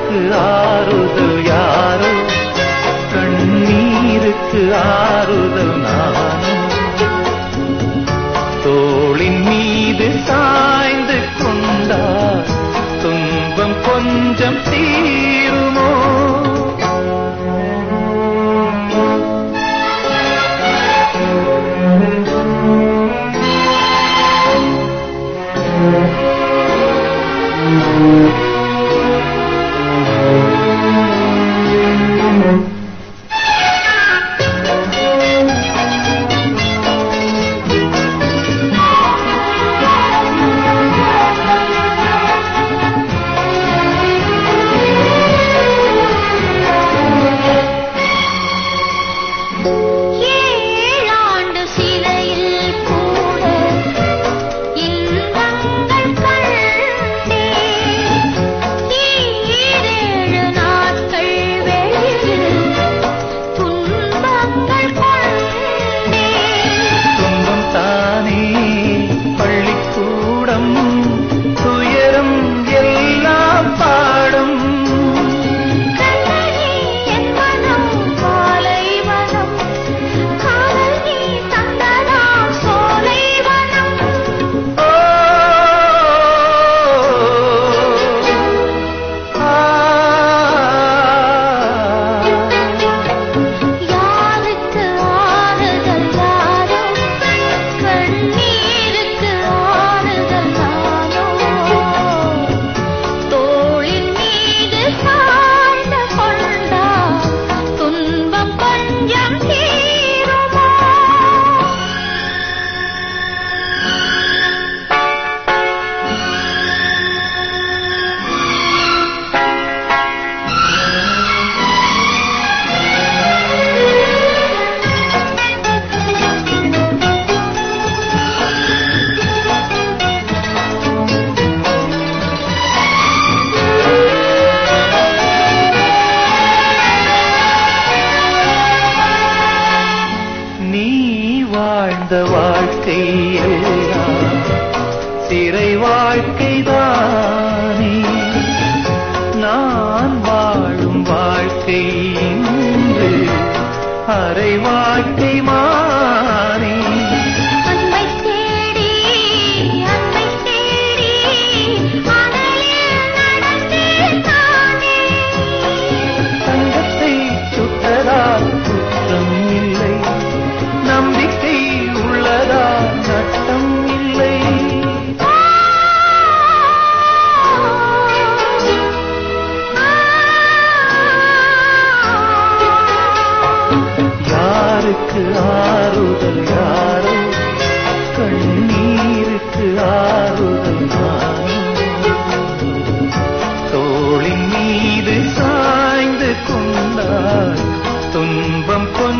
யாருக்கு ஆறுதல் யாரோ கண்ணீருக்கு ஆறுதல் நானும் தோளின் மீது சாய்ந்து கொண்டார் துன்பம் கொஞ்சம் தீருமோ ஏழாண்டு சிறையில் கூட இன்பங்கள் கண்டேன் ஈரேழு நாட்கள் வெளியில் துன்பங்கள் கொண்டேன் துன்பம் தானே பள்ளிக்கூடம் துயரம் எல்லாம் பாடம் கண்ணகி என் மனம் பாலைவனம் காதல் நீ தந்ததாம் சோலைவனம் ஓ, ஆ, யாருக்கு ஆறுதல் யாரோ கண்ணீருக்கு ஆறுதல் நானோ தோளின் மீது சாய்ந்து கொண்டார் துன்பம் கொஞ்சம் தீருமா நீ வாழ்ந்த வாழ்க்கை எல்லாம் சிறை வாழ்க்கைதானே நான் வாழும் வாழ்க்கை இன்று அரை வாழ்க்கை மானே அன்பை தேடி அன்பை தேடி அனலில் நடந்தேன் நானே தங்கத்தை சுட்டதால் குற்றம் இல்லை நம்பிக்கை உள்ளதா நட்டம் இல்லை யாருக்கு ஆறுதல் யாரோ கண்ணீருக்கு ஆறுதல் நானோ தோளின் மீது சாய்ந்து கொண்டார் துன்பம் கொஞ்சம்